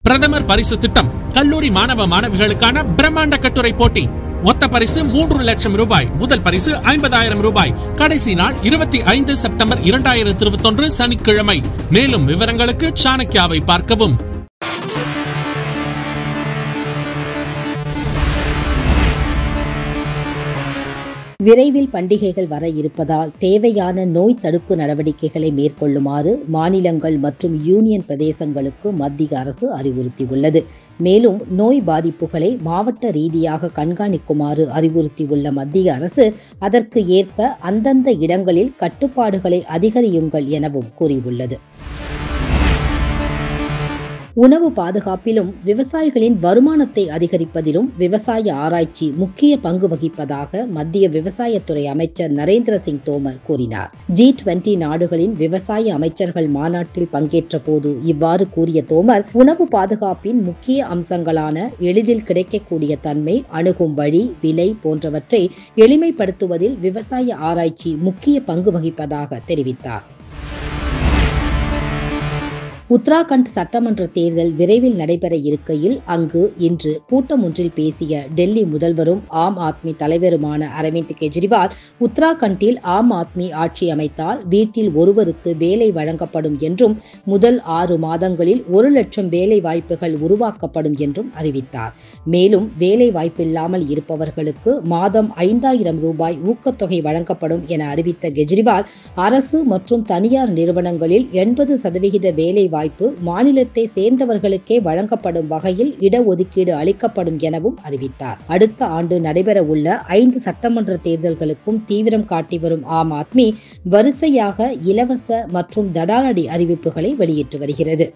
பிரதமர் பரிசு திட்டம் கல்லூரி மாணவ மாணவிகளுக்கான பிரம்மாண்ட கட்டுரை போட்டி மொத்த பரிசு மூன்று லட்சம் ரூபாய் முதல் பரிசு ஐம்பதாயிரம் ரூபாய் கடைசி நாள் இருபத்தி ஐந்து செப்டம்பர் இரண்டாயிரத்தி இருபத்தொன்று சனிக்கிழமை மேலும் விவரங்களுக்கு சாணக்கியாவை பார்க்கவும் விரைவில் பண்டிகைகள் வர இருப்பதால் தேவையான நோய் தடுப்பு நடவடிக்கைகளை மேற்கொள்ளுமாறு மாநிலங்கள் மற்றும் யூனியன் பிரதேசங்களுக்கு மத்திய அரசு அறிவுறுத்தியுள்ளது மேலும் நோய் பாதிப்புகளை மாவட்ட ரீதியாக கண்காணிக்குமாறு அறிவுறுத்தியுள்ள மத்திய அரசு அதற்கு ஏற்ப அந்தந்த இடங்களில் கட்டுப்பாடுகளை அதிகரியுங்கள் எனவும் கூறியுள்ளது உணவு பாதுகாப்பிலும் விவசாயிகளின் வருமானத்தை அதிகரிப்பதிலும் விவசாய ஆராய்ச்சி முக்கிய பங்கு வகிப்பதாக மத்திய விவசாயத்துறை அமைச்சர் நரேந்திர சிங் தோமர் கூறினார் ஜி டுவெண்டி நாடுகளின் விவசாய அமைச்சர்கள் மாநாட்டில் பங்கேற்ற போது இவ்வாறு கூறிய தோமர் உணவு பாதுகாப்பின் முக்கிய அம்சங்களான எளிதில் கிடைக்கக்கூடிய தன்மை அணுகும் வழி விலை போன்றவற்றை எளிமைப்படுத்துவதில் விவசாய ஆராய்ச்சி முக்கிய பங்கு வகிப்பதாக தெரிவித்தார் உத்தராகண்ட் சட்டமன்ற தேர்தல் விரைவில் நடைபெற இருக்கையில் அங்கு இன்று கூட்டம் ஒன்றில் பேசிய டெல்லி முதல்வரும் ஆம் ஆத்மி தலைவருமான அரவிந்த் கெஜ்ரிவால் உத்தராகண்டில் ஆம் ஆத்மி ஆட்சி அமைத்தால் வீட்டில் ஒருவருக்கு வேலை வழங்கப்படும் என்றும் முதல் ஆறு மாதங்களில் ஒரு லட்சம் வேலை வாய்ப்புகள் உருவாக்கப்படும் என்றும் அறிவித்தார் மேலும் வேலை வாய்ப்பில்லாமல் இருப்பவர்களுக்கு மாதம் ஐந்தாயிரம் ரூபாய் ஊக்கத்தொகை வழங்கப்படும் என அறிவித்த கெஜ்ரிவால் அரசு மற்றும் தனியார் நிறுவனங்களில் எண்பது சதவிகித வேலை வாய்ப்பு மாநிலத்தை சேர்ந்தவர்களுக்கே வழங்கப்படும் வகையில் இடஒதுக்கீடு அளிக்கப்படும் எனவும் அறிவித்தார் அடுத்த ஆண்டு நடைபெற உள்ள ஐந்து சட்டமன்ற தேர்தல்களுக்கும் தீவிரம் காட்டி வரும் ஆம் ஆத்மி வரிசையாக இலவச மற்றும் தடாலடி அறிவிப்புகளை வெளியிட்டு வருகிறது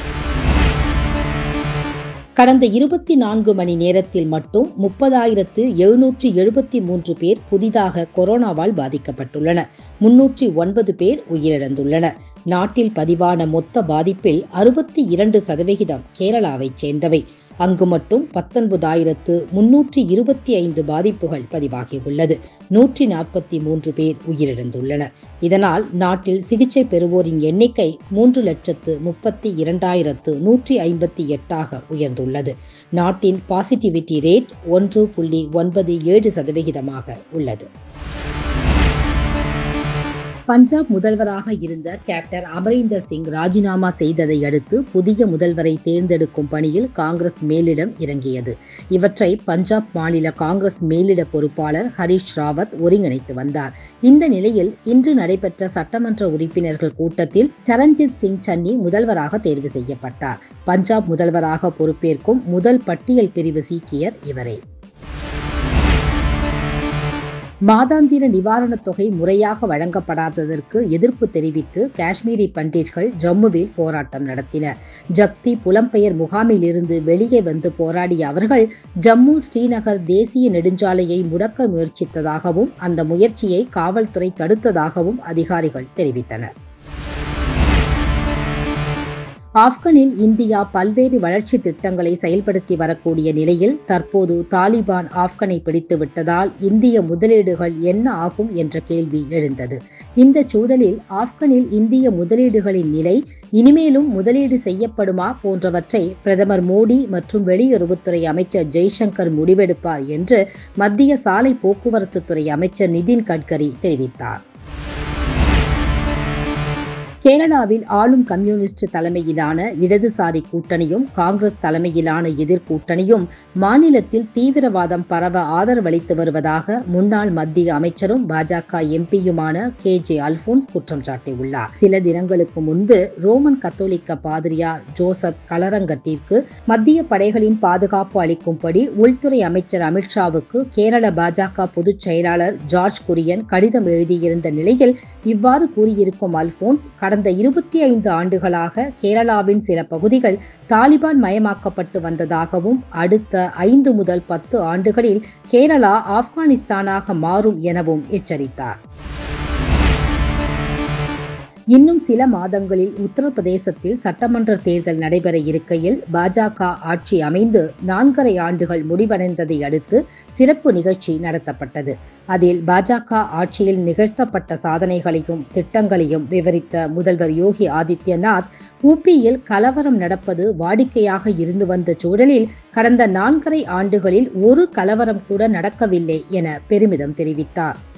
கடந்த இருபத்தி நான்கு மணி நேரத்தில் மட்டும் முப்பதாயிரத்து எழுநூற்றி எழுபத்தி மூன்று பேர் புதிதாக கொரோனாவால் பாதிக்கப்பட்டுள்ளனர் முன்னூற்றி ஒன்பது பேர் உயிரிழந்துள்ளனர் நாட்டில் பதிவான மொத்த பாதிப்பில் அறுபத்தி இரண்டு சதவிகிதம் கேரளாவைச் சேர்ந்தவை அங்கு மட்டும் பத்தொன்பதாயிரத்து முன்னூற்றி இருபத்தி ஐந்து பாதிப்புகள் பதிவாகியுள்ளது நூற்றி நாற்பத்தி மூன்று பேர் உயிரிழந்துள்ளனர் இதனால் நாட்டில் சிகிச்சை பெறுவோரின் எண்ணிக்கை மூன்று லட்சத்து முப்பத்தி இரண்டாயிரத்து நூற்றி ஐம்பத்தி எட்டாக உயர்ந்துள்ளது நாட்டின் பாசிட்டிவிட்டி ரேட் ஒன்று புள்ளி ஒன்பது ஏழு சதவிகிதமாக உள்ளது பஞ்சாப் முதல்வராக இருந்த கேப்டன் அமரீந்தர் சிங் ராஜினாமா செய்ததை அடுத்து புதிய முதல்வரை தேர்ந்தெடுக்கும் பணியில் காங்கிரஸ் மேலிடம் இறங்கியது இவற்றை பஞ்சாப் மாநில காங்கிரஸ் மேலிட பொறுப்பாளர் ஹரீஷ் ராவத் ஒருங்கிணைத்து வந்தார் இந்த நிலையில் இன்று நடைபெற்ற சட்டமன்ற உறுப்பினர்கள் கூட்டத்தில் சரண்ஜித் சிங் சன்னி முதல்வராக தேர்வு செய்யப்பட்டார் பஞ்சாப் முதல்வராக பொறுப்பேற்கும் முதல் பட்டியல் பிரிவு சீக்கியர் இவரே மாதாந்திர நிவாரணத் தொகை முறையாக வழங்கப்படாததற்கு எதிர்ப்பு தெரிவித்து காஷ்மீரி பண்டிட்கள் ஜம்முவில் போராட்டம் நடத்தினர் ஜக்தி புலம்பெயர் முகாமில் இருந்து வெளியே வந்து போராடிய அவர்கள் ஜம்மு ஸ்ரீநகர் தேசிய நெடுஞ்சாலையை முடக்க முயற்சித்ததாகவும் அந்த முயற்சியை காவல்துறை தடுத்ததாகவும் அதிகாரிகள் தெரிவித்தனர் ஆப்கனில் இந்தியா பல்வேறு வளர்ச்சி திட்டங்களை செயல்படுத்தி வரக்கூடிய நிலையில் தற்போது தாலிபான் ஆப்கனை பிடித்து விட்டதால் இந்திய முதலீடுகள் என்ன ஆகும் என்ற கேள்வி எழுந்தது இந்த சூழலில் ஆப்கனில் இந்திய முதலீடுகளின் நிலை இனிமேலும் முதலீடு செய்யப்படுமா போன்றவற்றை பிரதமர் மோடி மற்றும் வெளியுறவுத்துறை அமைச்சர் ஜெய்சங்கர் முடிவெடுப்பார் என்று மத்திய சாலை போக்குவரத்து துறை அமைச்சர் நிதின் கட்கரி தெரிவித்தார் கேரளாவில் ஆளும் கம்யூனிஸ்ட் தலைமையிலான இடதுசாரி கூட்டணியும் காங்கிரஸ் தலைமையிலான எதிர்கூட்டணியும் மாநிலத்தில் தீவிரவாதம் பரவ ஆதரவளித்து வருவதாக முன்னாள் மத்திய அமைச்சரும் பாஜக எம்பியுமான கே ஜே அல்போன்ஸ் குற்றம் சாட்டியுள்ளார் சில தினங்களுக்கு முன்பு ரோமன் கத்தோலிக்க பாதிரியார் ஜோசப் கலரங்கத்திற்கு மத்திய படைகளின் பாதுகாப்பு அளிக்கும்படி உள்துறை அமைச்சர் அமித்ஷாவுக்கு கேரள பாஜக பொதுச் செயலாளர் ஜார்ஜ் குரியன் கடிதம் எழுதியிருந்த நிலையில் இவ்வாறு கூறியிருக்கும் அல்போன்ஸ் கடந்த இருபத்தி ஐந்து ஆண்டுகளாக கேரளாவின் சில பகுதிகள் தாலிபான் மயமாக்கப்பட்டு வந்ததாகவும் அடுத்த ஐந்து முதல் பத்து ஆண்டுகளில் கேரளா ஆப்கானிஸ்தானாக மாறும் எனவும் எச்சரித்தார் இன்னும் சில மாதங்களில் உத்தரப்பிரதேசத்தில் சட்டமன்ற தேர்தல் நடைபெற இருக்கையில் பாஜக ஆட்சி அமைந்து நான்கரை ஆண்டுகள் முடிவடைந்ததை அடுத்து சிறப்பு நிகழ்ச்சி நடத்தப்பட்டது அதில் பாஜக ஆட்சியில் நிகழ்த்தப்பட்ட சாதனைகளையும் திட்டங்களையும் விவரித்த முதல்வர் யோகி ஆதித்யநாத் உபியில் கலவரம் நடப்பது வாடிக்கையாக இருந்து வந்த சூழலில் கடந்த நான்கரை ஆண்டுகளில் ஒரு கலவரம் கூட நடக்கவில்லை என பெருமிதம் தெரிவித்தார்